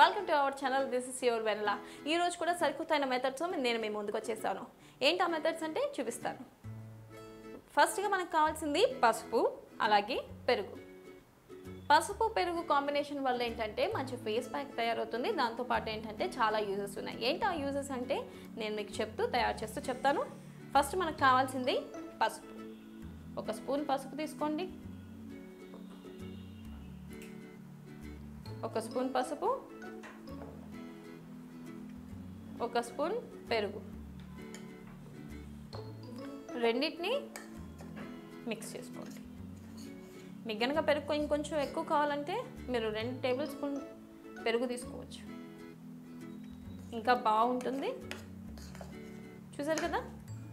welcome to our channel this is your Vennela ఈ రోజు కూడా సరికొత్తైన మెథడ్స్ నేను మీ ముందుకు వచ్చేసాను ఏంటి ఆ మెథడ్స్ అంటే చూపిస్తాను ఫస్ట్గా మనకు కావాల్సింది పసుపు అలాగే పెరుగు పసుపు పెరుగు కాంబినేషన్ వల్ల ఏంటంటే మంచి ఫేస్ ప్యాక్ తయారవుతుంది దాంతోపాటు ఏంటంటే చాలా యూజెస్ ఉన్నాయి ఏంటి ఆ యూజెస్ అంటే నేను మీకు చెప్తూ తయారు చేస్తూ చెప్తాను ఫస్ట్ మనకు కావాల్సింది పసుపు ఒక స్పూన్ పసుపు తీసుకోండి ఒక స్పూన్ పసుపు ఒక స్పూన్ పెరుగు రెండింటిని మిక్స్ చేసుకోండి మీకు కనుక పెరుగు ఇంకొంచెం ఎక్కువ కావాలంటే మీరు రెండు టేబుల్ స్పూన్ పెరుగు తీసుకోవచ్చు ఇంకా బాగుంటుంది చూసారు కదా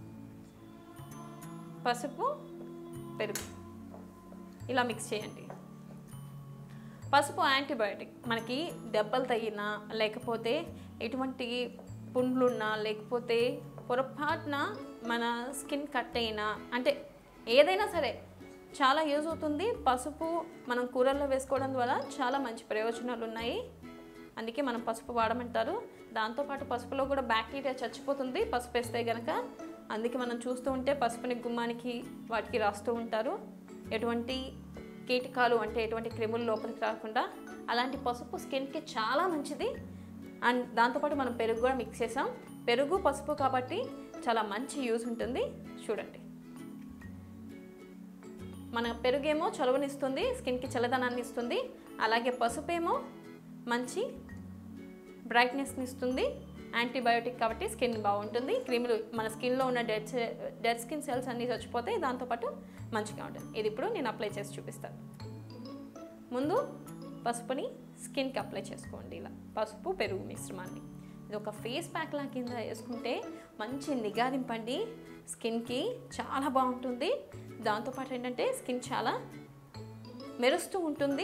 పసుపు పెరుగు ఇలా మిక్స్ చేయండి పసుపు యాంటీబయాటిక్ మనకి దెబ్బలు తగిలినా లేకపోతే ఎటువంటి పుండ్లున్నా లేకపోతే పొరపాటున మన స్కిన్ కట్ అయినా అంటే ఏదైనా సరే చాలా యూజ్ అవుతుంది పసుపు మనం కూరల్లో వేసుకోవడం ద్వారా చాలా మంచి ప్రయోజనాలు ఉన్నాయి అందుకే మనం పసుపు వాడమంటారు దాంతోపాటు పసుపులో కూడా బ్యాక్టీరియా చచ్చిపోతుంది పసుపు వేస్తే కనుక అందుకే మనం చూస్తూ ఉంటే పసుపుని గుమ్మానికి వాటికి రాస్తూ ఉంటారు ఎటువంటి కీటకాలు అంటే ఎటువంటి క్రిములు లోపలికి రాకుండా అలాంటి పసుపు స్కిన్కి చాలా మంచిది అండ్ దాంతోపాటు మనం పెరుగు కూడా మిక్స్ చేసాం పెరుగు పసుపు కాబట్టి చాలా మంచి యూజ్ ఉంటుంది చూడండి మన పెరుగేమో చలువనిస్తుంది స్కిన్కి చల్లదనాన్ని ఇస్తుంది అలాగే పసుపు ఏమో మంచి బ్రైట్నెస్ని ఇస్తుంది యాంటీబయోటిక్ కాబట్టి స్కిన్ బాగుంటుంది క్రిములు మన స్కిన్లో ఉన్న డెడ్ డెడ్ స్కిన్ సెల్స్ అన్నీ చచ్చిపోతాయి దాంతోపాటు మంచిగా ఉంటుంది ఇది ఇప్పుడు నేను అప్లై చేసి చూపిస్తాను ముందు పసుపుని స్కిన్కి అప్లై చేసుకోండి ఇలా పసుపు పెరుగు మిశ్రమాన్ని ఇది ఒక ఫేస్ ప్యాక్ లా కింద వేసుకుంటే మంచి నిగారింపండి స్కిన్కి చాలా బాగుంటుంది దాంతోపాటు ఏంటంటే స్కిన్ చాలా మెరుస్తూ ఉంటుంది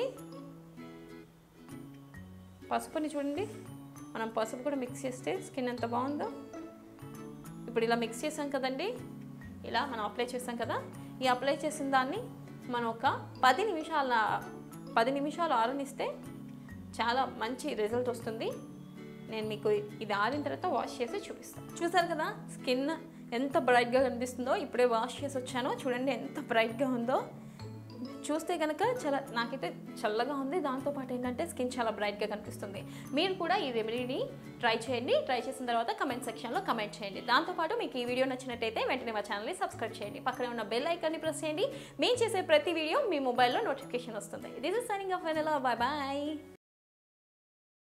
పసుపుని చూడండి మనం పసుపు కూడా మిక్స్ చేస్తే స్కిన్ ఎంత బాగుందో ఇప్పుడు ఇలా మిక్స్ చేసాం కదండి ఇలా మనం అప్లై చేసాం కదా ఈ అప్లై చేసిన దాన్ని మనం ఒక పది నిమిషాల పది నిమిషాలు ఆరనిస్తే చాలా మంచి రిజల్ట్ వస్తుంది నేను మీకు ఇది ఆరిన తర్వాత వాష్ చేసి చూపిస్తాను చూసారు కదా స్కిన్ ఎంత బ్రైట్గా కనిపిస్తుందో ఇప్పుడే వాష్ చేసి వచ్చాను చూడండి ఎంత బ్రైట్గా ఉందో చూస్తే కనుక చాలా నాకైతే చల్లగా ఉంది దాంతోపాటు ఏంటంటే స్కిన్ చాలా బ్రైట్గా కనిపిస్తుంది మీరు కూడా ఈ రెమెడీని ట్రై చేయండి ట్రై చేసిన తర్వాత కమెంట్ సెక్షన్లో కమెంట్ చేయండి దాంతోపాటు మీకు ఈ వీడియో నచ్చినట్టయితే వెంటనే మా ఛానల్ని సబ్స్క్రైబ్ చేయండి పక్కనే ఉన్న బెల్ ఐకాన్ని ప్రెస్ చేయండి మేము చేసే ప్రతి వీడియో మీ మొబైల్లో నోటిఫికేషన్ వస్తుంది this is signing off Vennela bye bye